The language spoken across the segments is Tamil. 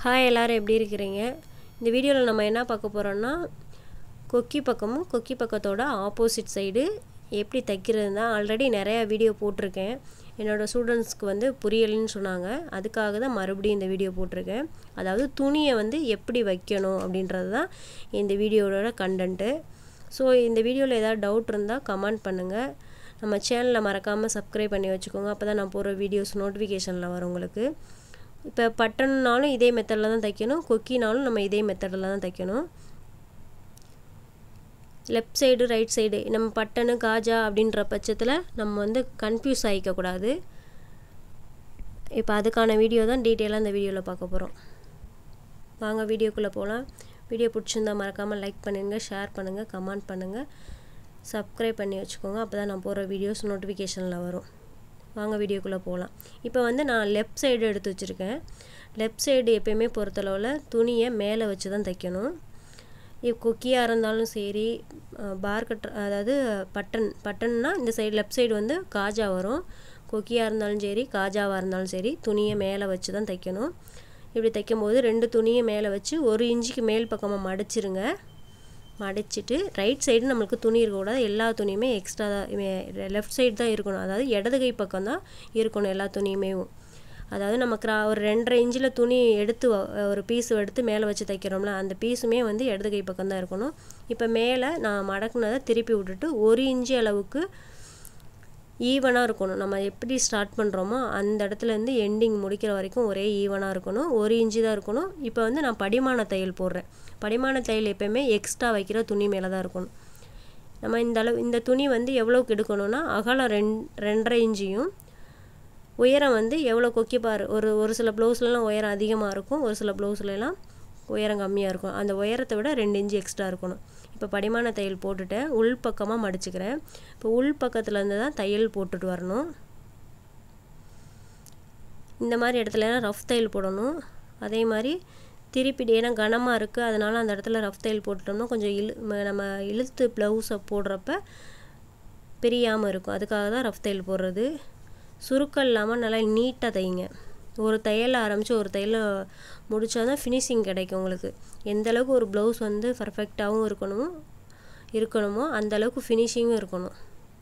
ஹாய் எல்லோரும் எப்படி இருக்கிறீங்க இந்த வீடியோவில் நம்ம என்ன பார்க்க போகிறோன்னா கொக்கி பக்கமும் கொக்கி பக்கத்தோட ஆப்போசிட் சைடு எப்படி தைக்கிறது தான் ஆல்ரெடி நிறையா வீடியோ போட்டிருக்கேன் என்னோடய ஸ்டூடெண்ட்ஸ்க்கு வந்து புரியலைன்னு சொன்னாங்க அதுக்காக தான் மறுபடியும் இந்த வீடியோ போட்டிருக்கேன் அதாவது துணியை வந்து எப்படி வைக்கணும் அப்படின்றது தான் இந்த வீடியோவோட கண்டென்ட்டு ஸோ இந்த வீடியோவில் ஏதாவது டவுட் இருந்தால் கமெண்ட் பண்ணுங்கள் நம்ம சேனலில் மறக்காமல் சப்ஸ்கிரைப் பண்ணி வச்சுக்கோங்க அப்போ தான் நான் போகிற வீடியோஸ் நோட்டிஃபிகேஷனில் வரும் உங்களுக்கு இப்போ பட்டன்னாலும் இதே மெத்தடில் தான் தைக்கணும் கொக்கினாலும் நம்ம இதே மெத்தடில் தான் தைக்கணும் லெஃப்ட் சைடு ரைட் சைடு நம்ம பட்டனு காஜா அப்படின்ற பட்சத்தில் நம்ம வந்து கன்ஃபியூஸ் ஆகிக்கக்கூடாது இப்போ அதுக்கான வீடியோ தான் டீட்டெயிலாக இந்த வீடியோவில் பார்க்க போகிறோம் வாங்க வீடியோக்குள்ளே போகலாம் வீடியோ பிடிச்சிருந்தா மறக்காமல் லைக் பண்ணுங்கள் ஷேர் பண்ணுங்கள் கமெண்ட் பண்ணுங்கள் சப்ஸ்கிரைப் பண்ணி வச்சுக்கோங்க அப்போ தான் நான் போகிற வீடியோஸ் நோட்டிஃபிகேஷனில் வரும் வாங்க வீடியோக்குள்ளே போகலாம் இப்போ வந்து நான் லெஃப்ட் சைடு எடுத்து வச்சுருக்கேன் லெஃப்ட் சைடு எப்பயுமே பொறுத்தளவில் துணியை மேலே வச்சு தான் தைக்கணும் இப்போ கொக்கியாக இருந்தாலும் சரி பார் கட் அதாவது பட்டன் பட்டன்னா இந்த சைடு லெஃப்ட் சைடு வந்து காஜா வரும் கொக்கியாக இருந்தாலும் சரி காஜாவாக இருந்தாலும் சரி துணியை மேலே வச்சு தான் தைக்கணும் இப்படி தைக்கும்போது ரெண்டு துணியை மேலே வச்சு ஒரு இன்ச்சுக்கு மேல் பக்கமாக மடிச்சிருங்க மடிச்சிட்டு ரைட் சைடு நம்மளுக்கு துணி இருக்கக்கூடாது எல்லா துணியுமே எக்ஸ்ட்ரா தான் லெஃப்ட் சைடு தான் இருக்கணும் அதாவது இடது கை பக்கம் தான் இருக்கணும் எல்லா துணியுமே அதாவது நம்ம கிரா ஒரு ரெண்டரை இன்ச்சில் துணி எடுத்து ஒரு பீஸ் எடுத்து மேலே வச்சு தைக்கிறோம்ல அந்த பீஸுமே வந்து இடது கை பக்கம் தான் இருக்கணும் இப்போ மேலே நான் மடக்குனதை திருப்பி விட்டுட்டு ஒரு இன்ச்சு அளவுக்கு ஈவனாக இருக்கணும் நம்ம எப்படி ஸ்டார்ட் பண்ணுறோமோ அந்த இடத்துலேருந்து எண்டிங் முடிக்கிற வரைக்கும் ஒரே ஈவனாக இருக்கணும் ஒரு இன்ச்சு தான் இருக்கணும் இப்போ வந்து நான் படிமான தையல் போடுறேன் படிமான தையல் எப்போயுமே எக்ஸ்ட்ரா வைக்கிற துணி மேலே தான் இருக்கணும் நம்ம இந்த அளவு இந்த துணி வந்து எவ்வளோக்கு எடுக்கணும்னா அகலம் ரெண் ரெண்டரை இன்ச்சியும் உயரம் வந்து எவ்வளோ கொக்கிப்பார் ஒரு ஒரு சில ப்ளவுஸ்லலாம் உயரம் அதிகமாக இருக்கும் ஒரு சில ப்ளவுஸ்லலாம் உயரம் கம்மியாக இருக்கும் அந்த உயரத்தை விட ரெண்டு இன்ச்சு எக்ஸ்ட்ரா இருக்கணும் இப்போ படிமான தையல் போட்டுட்டேன் உள் பக்கமாக மடிச்சுக்கிறேன் இப்போ உள் பக்கத்துலேருந்து தான் தையல் போட்டுட்டு வரணும் இந்த மாதிரி இடத்துலலாம் ரஃப் தையல் போடணும் அதே மாதிரி திருப்பி ஏன்னா கனமாக இருக்குது அதனால் அந்த இடத்துல ரஃப் தையல் போட்டுட்டோம்னா கொஞ்சம் இழு நம்ம இழுத்து ப்ளவுஸை போடுறப்ப பிரியாமல் இருக்கும் அதுக்காக தான் ரஃப் தையல் போடுறது சுருக்கம் இல்லாமல் நல்லா நீட்டாக தைங்க ஒரு தையல் ஆரம்பித்து ஒரு தையல் முடித்தா தான் ஃபினிஷிங் கிடைக்கும் உங்களுக்கு எந்த அளவுக்கு ஒரு ப்ளவுஸ் வந்து பர்ஃபெக்டாகவும் இருக்கணுமோ இருக்கணுமோ அந்த அளவுக்கு ஃபினிஷிங்கும் இருக்கணும்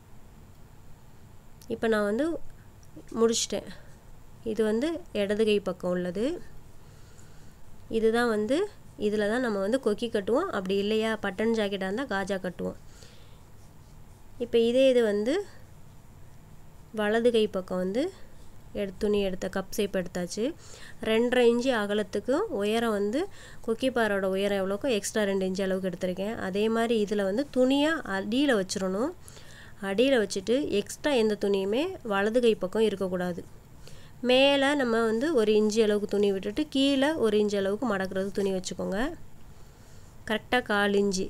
இப்போ நான் வந்து முடிச்சிட்டேன் இது வந்து இடது கை பக்கம் உள்ளது இதுதான் வந்து இதில் தான் நம்ம வந்து கொக்கி கட்டுவோம் அப்படி இல்லையா பட்டன் ஜாக்கெட்டாக இருந்தால் காஜா கட்டுவோம் இப்போ இதே இது வந்து வலது கை பக்கம் வந்து எடுத்து துணி எடுத்த கப் சேப் எடுத்தாச்சு ரெண்டரை இன்ச்சு அகலத்துக்கும் உயரம் வந்து கொக்கிப்பாரோட உயரம் எவ்வளோக்கோ எக்ஸ்ட்ரா ரெண்டு இன்ச்சு அளவுக்கு எடுத்திருக்கேன் அதே மாதிரி இதில் வந்து துணியை அடியில் வச்சிடணும் அடியில் வச்சுட்டு எக்ஸ்ட்ரா எந்த துணியுமே வலது கை பக்கம் இருக்கக்கூடாது மேலே நம்ம வந்து ஒரு இன்ச்சு அளவுக்கு துணி விட்டுட்டு கீழே ஒரு இன்ச்சு அளவுக்கு மடக்கிறது துணி வச்சுக்கோங்க கரெக்டாக கால் இன்ச்சு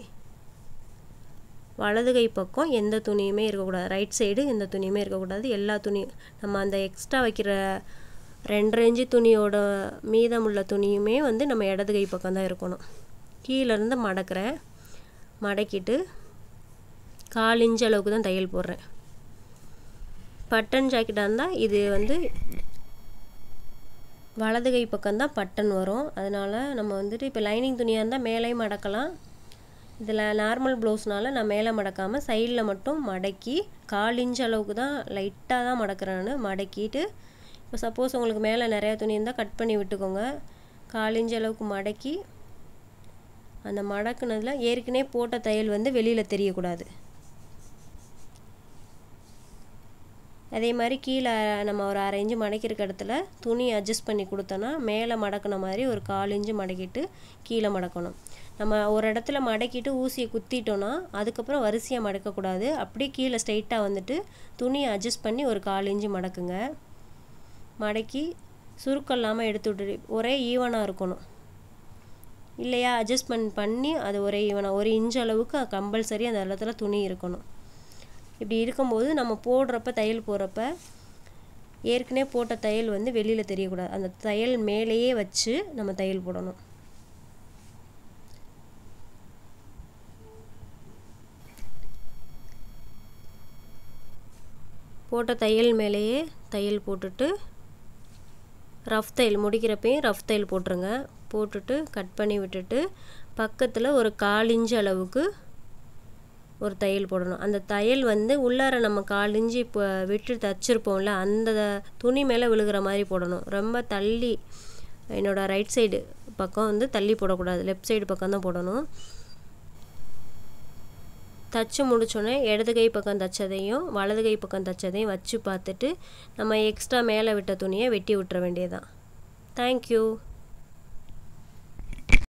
வலது கை பக்கம் எந்த துணியுமே இருக்கக்கூடாது ரைட் சைடு எந்த துணியுமே இருக்கக்கூடாது எல்லா துணியும் நம்ம அந்த எக்ஸ்ட்ரா வைக்கிற ரெண்டரை இன்ச்சு துணியோட மீதமுள்ள துணியுமே வந்து நம்ம இடது கை பக்கம் தான் இருக்கணும் கீழேருந்து மடக்கிறேன் மடக்கிட்டு கால் இன்ச்சு அளவுக்கு தான் தையல் போடுறேன் பட்டன் ஜாக்கெட்டாக இருந்தால் இது வந்து வலது கை பக்கம்தான் பட்டன் வரும் அதனால் நம்ம வந்துட்டு இப்போ லைனிங் துணியாக இருந்தால் மேலேயும் மடக்கலாம் இதில் நார்மல் ப்ளவுஸ்னால நான் மேலே மடக்காமல் சைடில் மட்டும் மடக்கி கால் இன்ச் அளவுக்கு தான் லைட்டாக தான் மடக்கிறேன் மடக்கிட்டு இப்போ சப்போஸ் உங்களுக்கு மேலே நிறையா துணி இருந்தால் கட் பண்ணி விட்டுக்கோங்க கால் இன்ச் அளவுக்கு மடக்கி அந்த மடக்குனதில் ஏற்கனவே போட்ட தையல் வந்து வெளியில் தெரியக்கூடாது அதே மாதிரி கீழே நம்ம ஒரு அரை இன்ச்சு மடக்கிருக்க இடத்துல துணி அட்ஜஸ்ட் பண்ணி கொடுத்தோன்னா மேலே மடக்கின மாதிரி ஒரு கால் இன்ச்சு மடக்கிட்டு கீழே மடக்கணும் நம்ம ஒரு இடத்துல மடக்கிட்டு ஊசியை குத்திட்டோன்னா அதுக்கப்புறம் வரிசையாக மடக்கக்கூடாது அப்படியே கீழே ஸ்ட்ரைட்டாக வந்துட்டு துணியை அட்ஜஸ்ட் பண்ணி ஒரு கால் இன்ச்சு மடக்குங்க மடக்கி சுருக்கம் இல்லாமல் எடுத்து விட்டு ஒரே ஈவனாக இருக்கணும் இல்லையா அட்ஜஸ்ட்மெண்ட் பண்ணி அது ஒரே ஈவனாக ஒரு இன்ச் அளவுக்கு கம்பல்சரி அந்த இடத்துல துணி இருக்கணும் இப்படி இருக்கும்போது நம்ம போடுறப்ப தையல் போடுறப்ப ஏற்கனவே போட்ட தையல் வந்து வெளியில் தெரியக்கூடாது அந்த தையல் மேலேயே வச்சு நம்ம தையல் போடணும் போட்ட தையல் மேலேயே தையல் போட்டுட்டு ரஃப் தையல் முடிக்கிறப்பையும் ரஃப் தையல் போட்டுருங்க போட்டுட்டு கட் பண்ணி விட்டுட்டு பக்கத்தில் ஒரு கால் இன்ச்சு அளவுக்கு ஒரு தையல் போடணும் அந்த தையல் வந்து உள்ளார நம்ம கால் இஞ்சி இப்போ விட்டு தச்சிருப்போம்ல அந்த துணி மேலே விழுகிற மாதிரி போடணும் ரொம்ப தள்ளி என்னோடய ரைட் சைடு பக்கம் வந்து தள்ளி போடக்கூடாது லெஃப்ட் சைடு பக்கம் தான் போடணும் தச்சு முடிச்சோடனே இடது கை பக்கம் தைச்சதையும் வலது கை பக்கம் தைச்சதையும் வச்சு பார்த்துட்டு நம்ம எக்ஸ்ட்ரா மேலே விட்ட துணியை வெட்டி விட்டுற வேண்டியதான் தேங்க்யூ